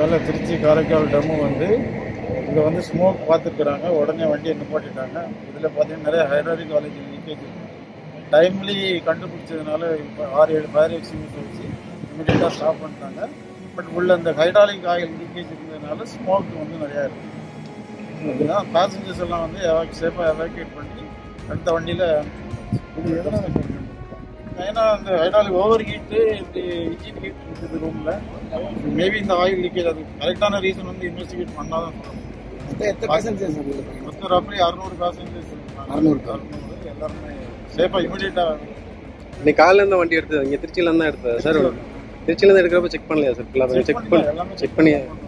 அதனால் திருச்சி காரைக்கால் டம்மு வந்து இங்கே வந்து ஸ்மோக் பார்த்துருக்குறாங்க உடனே வண்டியை நிப்பாட்டிட்டாங்க இதில் பார்த்தீங்கன்னா நிறைய ஹைட்ராலி காலேஜ் லீக்கேஜ் டைம்லி கண்டுபிடிச்சதுனால இப்போ ஆறு ஏழு ஃபயர் எக்ஸ்டிங்யூஷர் வச்சு இமீடியட்டாக ஸ்டாப் பண்ணிட்டாங்க பட் உள்ள இந்த ஹைட்ராலிக் ஆயில் லீக்கேஜ் இருந்ததுனால ஸ்மோக் வந்து நிறையா இருக்குது அப்படின்னா பேசஞ்சர்ஸ் எல்லாம் வந்து சேஃபாக எவாக்குவேட் பண்ணி அடுத்த வண்டியில் இது எதனால் ஏன்னா அந்த ஹைட்ராலிக் ஓவர் ஹீட்டு இப்படி இன்ஜின் ஹீட் இருக்குது ரூமில் மேபி இந்த ஆயில் லீக்கேஜ் அது கரெக்டான ரீசன் வந்து இன்வெஸ்டிகேட் பண்ணால் தான் சொல்லணும் எத்தனை பேசஞ்சர்ஸ் மொத்தம் ரஃப்லி அறுநூறு பேசஞ்சர்ஸ் அறுநூறு. அறுநூறு எல்லாருமே சேஃபாக இமீடியட்டாக இன்னைக்கு காலையில இருந்த வண்டி எடுத்தது இங்க திருச்சியில இருந்தா எடுத்தது சார் திருச்சியில இருந்து எடுக்கிறப்ப செக் பண்ணலையா சார் ஃபுல்லாக செக் பண்ணி செக் பண்ணி